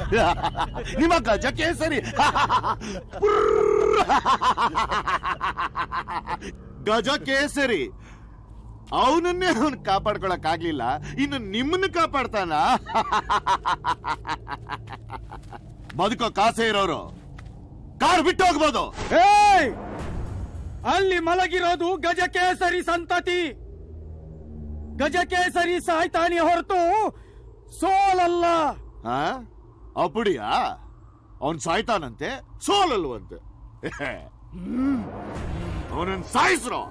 ನಿಮ್ಮ ಗಜ ಕೇಸರಿ ಗಜ ಕೇಸರಿ ಅವನನ್ನೇ ಅವನು ಕಾಪಾಡ್ಕೊಳಕ್ ಆಗ್ಲಿಲ್ಲ ಇನ್ನು ನಿಮ್ಮನ್ನ ಕಾಪಾಡ್ತಾನ ಬದುಕೋ ಕಾಸೆ ಇರೋರು ಕಾರ್ ಬಿಟ್ಟು ಹೋಗ್ಬೋದು ಏಯ್ ಅಲ್ಲಿ ಮಲಗಿರೋದು ಗಜಕೇಸರಿ ಸಂತತಿ ಗಜಕೇಸರಿ ಸಾಯ್ತಾನೆ ಹೊರತು ಸೋಲಲ್ಲ ಆ? ಅಪ್ಪುಡಿಯಾ ಅವನ್ ಸಾಯ್ತಾನಂತೆ ಸೋಲಲ್ವಂತೆ ಅವನನ್ನ ಸಾಯಿಸ್ರೋ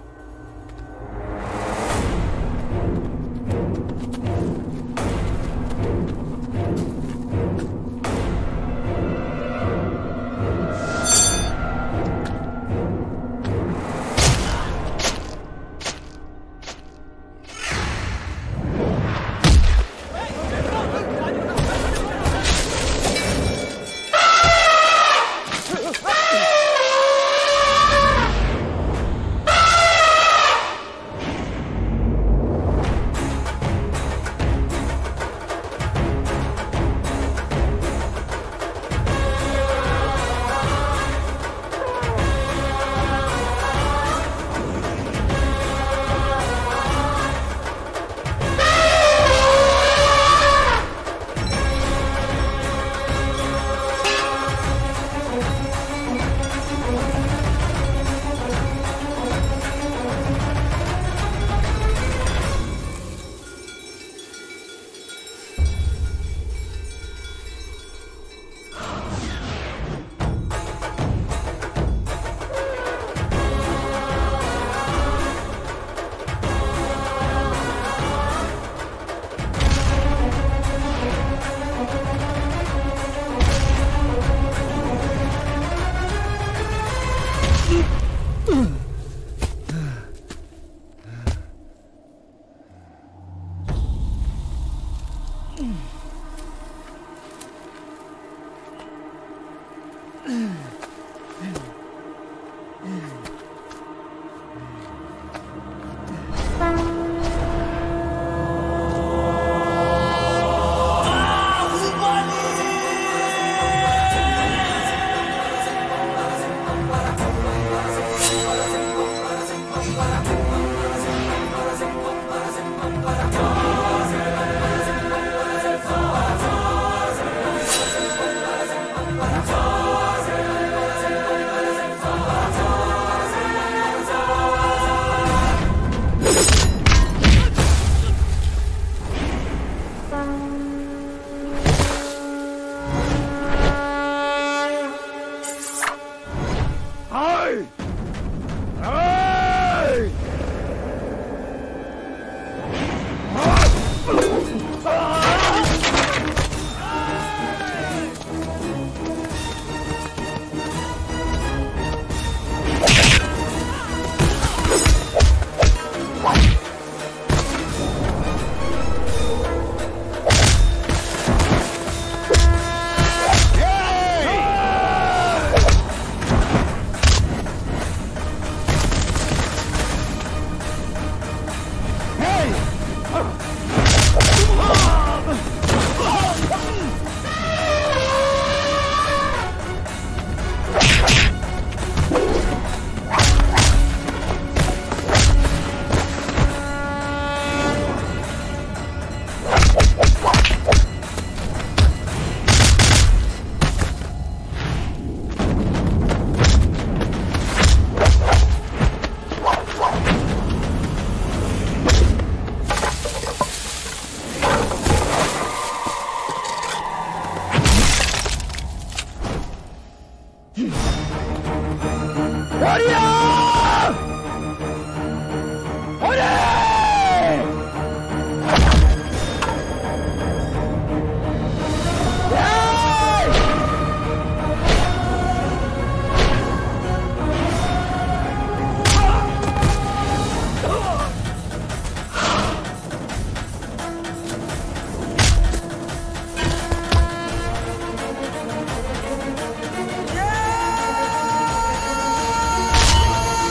Yeah!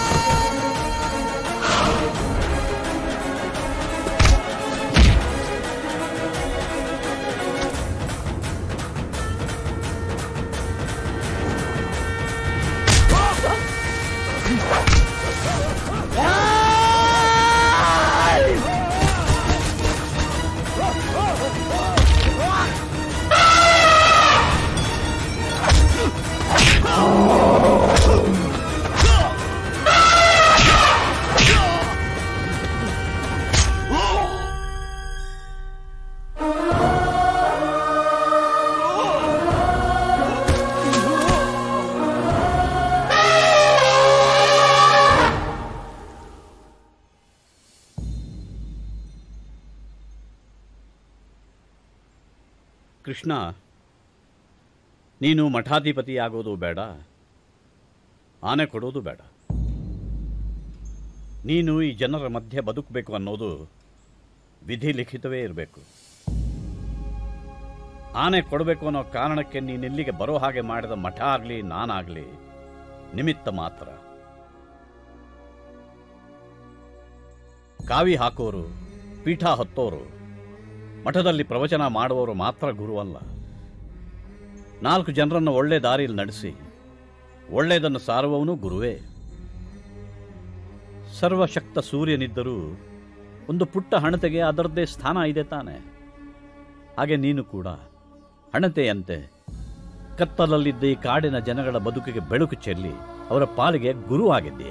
ಕೃಷ್ಣ ನೀನು ಮಠಾಧಿಪತಿ ಆಗೋದು ಬೇಡ ಆನೆ ಕೊಡೋದು ಬೇಡ ನೀನು ಈ ಜನರ ಮಧ್ಯೆ ಬದುಕಬೇಕು ಅನ್ನೋದು ವಿಧಿ ಲಿಖಿತವೇ ಇರಬೇಕು ಆನೆ ಕೊಡಬೇಕು ಅನ್ನೋ ಕಾರಣಕ್ಕೆ ನೀನಿಲ್ಲಿಗೆ ಬರೋ ಹಾಗೆ ಮಾಡಿದ ಮಠ ಆಗಲಿ ನಾನಾಗಲಿ ನಿಮಿತ್ತ ಮಾತ್ರ ಕಾವಿ ಹಾಕೋರು ಪೀಠ ಹೊತ್ತೋರು ಮಠದಲ್ಲಿ ಪ್ರವಚನ ಮಾಡುವವರು ಮಾತ್ರ ಗುರುವಲ್ಲ ನಾಲ್ಕು ಜನರನ್ನು ಒಳ್ಳೆ ದಾರಿಯಲ್ಲಿ ನಡೆಸಿ ಒಳ್ಳೆಯದನ್ನು ಸಾರುವವನು ಗುರುವೇ ಸರ್ವಶಕ್ತ ಸೂರ್ಯನಿದ್ದರೂ ಒಂದು ಪುಟ್ಟ ಹಣತೆಗೆ ಅದರದ್ದೇ ಸ್ಥಾನ ಇದೆ ತಾನೆ ಹಾಗೆ ನೀನು ಕೂಡ ಹಣತೆಯಂತೆ ಕತ್ತಲಲ್ಲಿದ್ದ ಈ ಕಾಡಿನ ಜನಗಳ ಬದುಕಿಗೆ ಬೆಳಕು ಚೆಲ್ಲಿ ಅವರ ಪಾಲಿಗೆ ಗುರು ಆಗಿದ್ದೀಯ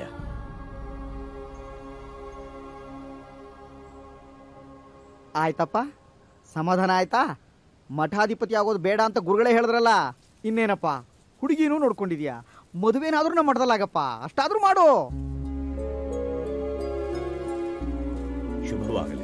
ಆಯ್ತಪ್ಪ ಸಮಾಧಾನ ಆಯ್ತಾ ಮಠಾಧಿಪತಿ ಆಗೋದು ಬೇಡ ಅಂತ ಗುರುಗಳೇ ಹೇಳಿದ್ರಲ್ಲ ಇನ್ನೇನಪ್ಪ ಹುಡುಗಿನೂ ನೋಡ್ಕೊಂಡಿದ್ಯಾ ಮದುವೆನಾದ್ರೂ ನಮ್ಮ ಮಠದಲ್ಲಾಗಪ್ಪ ಅಷ್ಟಾದ್ರೂ ಮಾಡು ಶುಭವಾಗಲಿ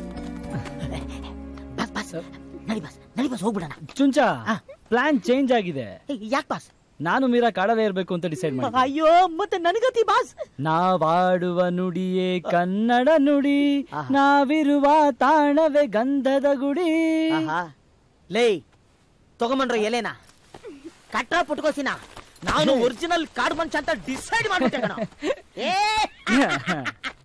ಬಸ್ ಬಸ್ ನಡಿ ಬಸ್ ನಡಿ ಬಸ್ ಹೋಗ್ಬಿಡೋಣ ಚುಂಚ ಪ್ಲಾನ್ ಚೇಂಜ್ ಆಗಿದೆ ಯಾಕೆ ಬಸ್ ನಾನು ಮೀರಾ ಕಾಡಲೇ ಇರ್ಬೇಕು ಅಂತ ಡಿಸೈಡ್ ಮಾಡಿ ಅಯ್ಯೋ ಮತ್ತೆ ನನಗತಿ ಬಾಸ್ ನಾವಾಡುವ ನುಡಿಯೇ ಕನ್ನಡ ನುಡಿ ಆಹಾ. ನಾವಿರುವ ತಾಣವೇ ಗಂಧದ ಗುಡಿ ಆಹಾ ಲೇ ತಗೊಂಬನ್ರ ಎಲೆನ ಕಟ್ರ ಪುಟ್ಕೋಸಿನ ನಾನು ಒರಿಜಿನಲ್ ಕಾಡ್ ಮನುಷ್ಯ ಅಂತ ಡಿಸೈಡ್ ಮಾಡ್ಬಿಟ್ಟೆ ಕಣ ಏ